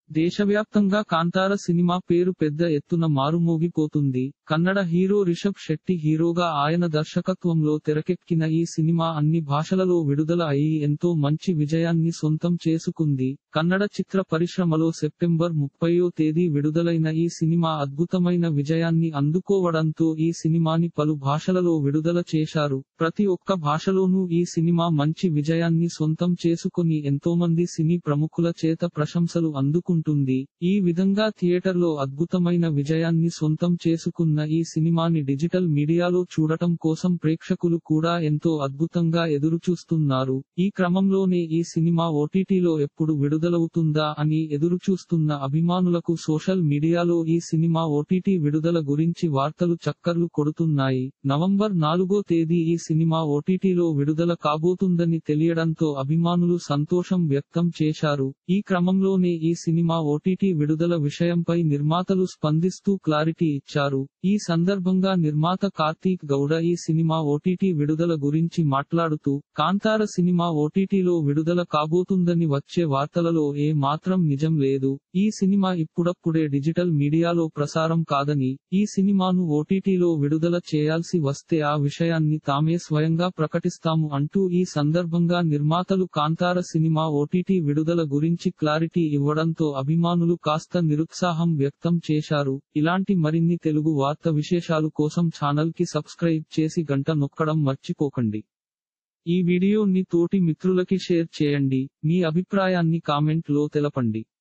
దేశవ్యాప్తంగా కాంతార సినిమా పేరు పెద్ద ఎత్తున మారుమోగిపోతుంది కన్నడ హీరో రిషబ్ శెట్టి హీరోగా ఆయన దర్శకత్వంలో తెరకెక్కిన ఈ సినిమా అన్ని భాషలలో విడుదల అయి ఎంతో మంచి విజయాన్ని సొంతం చేసుకుంది కన్నడ చిత్ర పరిశ్రమలో సెప్టెంబర్ ముప్పయో తేదీ విడుదలైన ఈ సినిమా అద్భుతమైన విజయాన్ని అందుకోవడంతో ఈ సినిమాని పలు భాషలలో విడుదల చేశారు ప్రతి ఒక్క భాషలోనూ ఈ సినిమా మంచి విజయాన్ని సొంతం చేసుకుని ఎంతోమంది సినీ ప్రముఖుల చేత ప్రశంసలు అందుకుంటుంది ఈ విధంగా థియేటర్లో అద్భుతమైన విజయాన్ని సొంతం చేసుకున్న ఈ సినిమాని డిజిటల్ మీడియాలో చూడటం కోసం ప్రేక్షకులు కూడా ఎంతో అద్భుతంగా ఎదురుచూస్తున్నారు ఈ క్రమంలోనే ఈ సినిమా ఓటీటీలో ఎప్పుడు విడుదలవుతుందా అని ఎదురుచూస్తున్న అభిమానులకు సోషల్ మీడియాలో ఈ సినిమా ఓటీటీ విడుదల గురించి వార్తలు చక్కర్లు కొడుతున్నాయి నవంబర్ నాలుగో తేదీ ఈ సినిమా ఓటీటీలో విడుదల కాబోతుందని తెలియడంతో అభిమానులు సంతోషం వ్యక్తం చేశారు ఈ క్రమంలోనే ఈ సినిమా ఓటీటీ విడుదల విషయంపై నిర్మాతలు స్పందిస్తూ క్లారిటీ ఇచ్చారు ఈ సందర్భంగా నిర్మాత కార్తీక్ గౌడ ఈ సినిమా ఓటీటీ విడుదల గురించి మాట్లాడుతూ కాంతార సినిమా ఓటీటీలో విడుదల కాబోతుందని వచ్చే వార్తలలో ఏ మాత్రం నిజం లేదు ఈ సినిమా ఇప్పుడప్పుడే డిజిటల్ మీడియాలో ప్రసారం కాదని ఈ సినిమాను ఓటీటీలో విడుదల చేయాల్సి వస్తే ఆ విషయాన్ని తామే స్వయంగా ప్రకటిస్తాము అంటూ ఈ సందర్భంగా నిర్మాతలు కాంతార సినిమా ఓటీటీ విడుదల గురించి క్లారిటీ ఇవ్వడంతో అభిమానులు కాస్త నిరుత్సాహం వ్యక్తం చేశారు ఇలాంటి మరిన్ని తెలుగు వార్త విశేషాలు కోసం ఛానల్ కి సబ్స్క్రైబ్ చేసి గంట నొక్కడం మర్చిపోకండి ఈ వీడియోని తోటి మిత్రులకి షేర్ చేయండి మీ అభిప్రాయాన్ని కామెంట్ లో తెలపండి